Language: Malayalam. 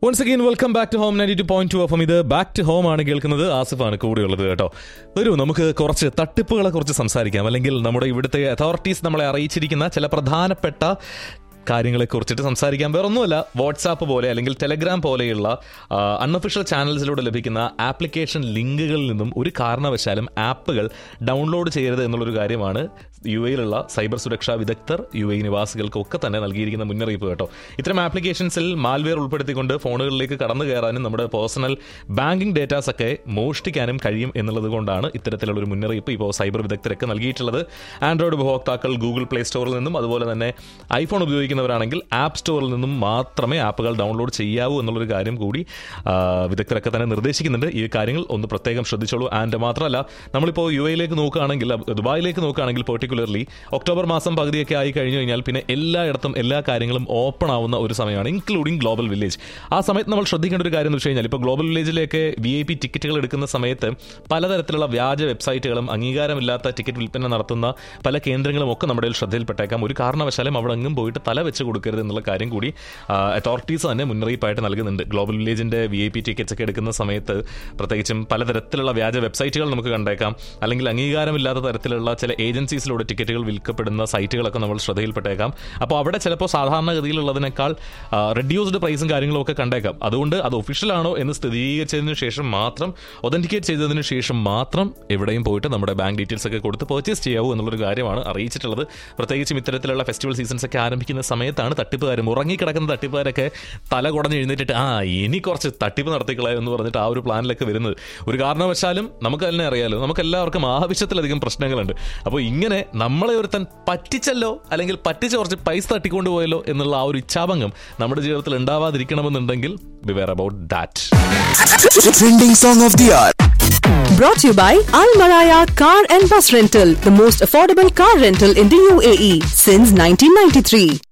Once again welcome back to home ninety two point two F ഇത് ബാക്ക് ടു ഹോം ആണ് കേൾക്കുന്നത് ആസിഫാണ് കൂടെയുള്ളത് കേട്ടോ വരൂ നമുക്ക് കുറച്ച് തട്ടിപ്പുകളെ കുറിച്ച് സംസാരിക്കാം അല്ലെങ്കിൽ നമ്മുടെ ഇവിടുത്തെ അതോറിറ്റീസ് നമ്മളെ അറിയിച്ചിരിക്കുന്ന ചില പ്രധാനപ്പെട്ട കാര്യങ്ങളെ കുറിച്ചിട്ട് സംസാരിക്കാൻ വേറൊന്നുമല്ല വാട്സാപ്പ് പോലെ അല്ലെങ്കിൽ ടെലഗ്രാം പോലെയുള്ള അൺഒഫീഷ്യൽ ചാനൽസിലൂടെ ലഭിക്കുന്ന ആപ്ലിക്കേഷൻ ലിങ്കുകളിൽ നിന്നും ഒരു കാരണവശാലും ആപ്പുകൾ ഡൗൺലോഡ് ചെയ്യരുത് എന്നുള്ളൊരു കാര്യമാണ് യു എയിലുള്ള സൈബർ സുരക്ഷാ വിദഗ്ധർ യു എ നിവാസികൾക്കൊക്കെ തന്നെ നൽകിയിരിക്കുന്ന മുന്നറിയിപ്പ് കേട്ടോ ഇത്തരം ആപ്ലിക്കേഷൻസിൽ മാൽവെയർ ഉൾപ്പെടുത്തിക്കൊണ്ട് ഫോണുകളിലേക്ക് കടന്നു കയറാനും നമ്മുടെ പേഴ്സണൽ ബാങ്കിംഗ് ഡേറ്റാസ് ഒക്കെ മോഷ്ടിക്കാനും കഴിയും എന്നുള്ളത് കൊണ്ടാണ് ഇത്തരത്തിലുള്ള ഒരു മുന്നറിയിപ്പ് ഇപ്പോൾ സൈബർ വിദഗ്ധരൊക്കെ നൽകിയിട്ടുള്ളത് ആൻഡ്രോയിഡ് ഉപഭോക്താക്കൾ ഗൂഗിൾ പ്ലേ സ്റ്റോറിൽ നിന്നും അതുപോലെ തന്നെ ഐഫോൺ ഉപയോഗിക്കുന്നവരാണെങ്കിൽ ആപ്പ് സ്റ്റോറിൽ നിന്നും മാത്രമേ ആപ്പുകൾ ഡൗൺലോഡ് ചെയ്യാവൂ എന്നുള്ളൊരു കാര്യം കൂടി ആ, വിദഗ്ധരൊക്കെ തന്നെ നിർദ്ദേശിക്കുന്നുണ്ട് ഈ കാര്യങ്ങൾ ഒന്ന് പ്രത്യേകം ശ്രദ്ധിച്ചോളൂ ആൻഡ് മാത്രമല്ല നമ്മളിപ്പോൾ യു എയിലേക്ക് നോക്കുകയാണെങ്കിൽ അഹ് ദുബായിലേക്ക് നോക്കുകയാണെങ്കിൽ പെർട്ടിക്കുലർലി ഒക്ടോബർ മാസം പകുതിയൊക്കെ ആയി കഴിഞ്ഞു കഴിഞ്ഞാൽ പിന്നെ എല്ലായിടത്തും എല്ലാ കാര്യങ്ങളും ഓപ്പൺ ആവുന്ന ഒരു സമയമാണ് ഇൻക്ലൂഡിംഗ് ഗ്ലോബൽ വില്ലേജ് ആ സമയത്ത് നമ്മൾ ശ്രദ്ധിക്കേണ്ട ഒരു കാര്യം എന്ന് വെച്ച് കഴിഞ്ഞാൽ ഇപ്പോൾ ഗ്ലോബൽ വില്ലേജിലേക്ക് വി ഐ പി ടിക്കറ്റുകൾ എടുക്കുന്ന സമയത്ത് പലതരത്തിലുള്ള വ്യാജ വെബ്സൈറ്റുകളും അംഗീകാരമില്ലാത്ത ടിക്കറ്റ് വിൽപ്പന നടത്തുന്ന പല കേന്ദ്രങ്ങളും ഒക്കെ നമ്മുടെ കയ്യിൽ ശ്രദ്ധയിൽപ്പെട്ടേക്കാം ഒരു കാരണവശാലും അവിടെ എങ്ങും പോയിട്ട് തല വെച്ച് കൊടുക്കരുത് എന്നുള്ള കാര്യം കൂടി അതോറിറ്റീസ് തന്നെ മുന്നറിയിപ്പായിട്ട് നൽകുന്നുണ്ട് ഗ്ലോബൽ വില്ലേജിന്റെ വി ഐ പി ടിക്കറ്റ്സ് ഒക്കെ എടുക്കുന്ന സമയത്ത് പ്രത്യേകിച്ചും പലതരത്തിലുള്ള വ്യാജ വെബ്സൈറ്റുകൾ നമുക്ക് കണ്ടേക്കാം അല്ലെങ്കിൽ അംഗീകാരമില്ലാത്ത തരത്തിലുള്ള ചില ഏജൻസീസിലൂടെ ടിക്കറ്റുകൾ വിൽക്കപ്പെടുന്ന സൈറ്റുകളൊക്കെ നമ്മൾ ശ്രദ്ധയിൽപ്പെട്ടേക്കാം അപ്പോൾ അവിടെ ചിലപ്പോൾ സാധാരണഗതിയിലുള്ളതിനേക്കാൾ റെഡ്യൂസ്ഡ് പ്രൈസും കാര്യങ്ങളും ഒക്കെ കണ്ടേക്കാം അതുകൊണ്ട് അത് ഒഫീഷ്യൽ ആണോ എന്ന് സ്ഥിരീകരിച്ചതിന് ശേഷം മാത്രം ഒതന്റിക്കേറ്റ് ചെയ്തതിന് ശേഷം മാത്രം എവിടെയും പോയിട്ട് നമ്മുടെ ബാങ്ക് ഡീറ്റെയിൽസ് ഒക്കെ കൊടുത്ത് പർച്ചേസ് ചെയ്യാവൂ എന്നുള്ളൊരു കാര്യമാണ് അറിയിച്ചിട്ടുള്ളത് പ്രത്യേകിച്ചും ഇത്തരത്തിലുള്ള ഫെസ്റ്റിവൽ സീസൺസ് ഒക്കെ ആരംഭിക്കുന്ന സമയത്താണ് തട്ടിപ്പുകാരും ഉറങ്ങിക്കിടക്കുന്ന തട്ടിപ്പുകാരൊക്കെ തല കുടഞ്ഞ് എഴുന്നേറ്റിട്ട് ആ ഇനി കുറച്ച് തട്ടിപ്പ് നടത്തിക്കളയോ എന്ന് പറഞ്ഞിട്ട് ആ ഒരു പ്ലാനിലൊക്കെ വരുന്നത് ഒരു കാരണവശാലും നമുക്ക് തന്നെ അറിയാലോ നമുക്ക് എല്ലാവർക്കും ആവശ്യത്തിലധികം പ്രശ്നങ്ങളുണ്ട് അപ്പോൾ ഇങ്ങനെ നമ്മളെ ഒരുത്തൻ പറ്റിച്ചല്ലോ അല്ലെങ്കിൽ പറ്റിച്ച് കുറച്ച് പൈസ തട്ടിക്കൊണ്ടു പോയല്ലോ എന്നുള്ള ആ ഒരു ഇച്ഛാഭംഗം നമ്മുടെ ജീവിതത്തിൽ ഉണ്ടാവാതിരിക്കണമെന്നുണ്ടെങ്കിൽ beware about that Trending song of the hour. Brought to you by Al Maraya Car and Bus Rental, the most affordable car rental in the UAE since 1993.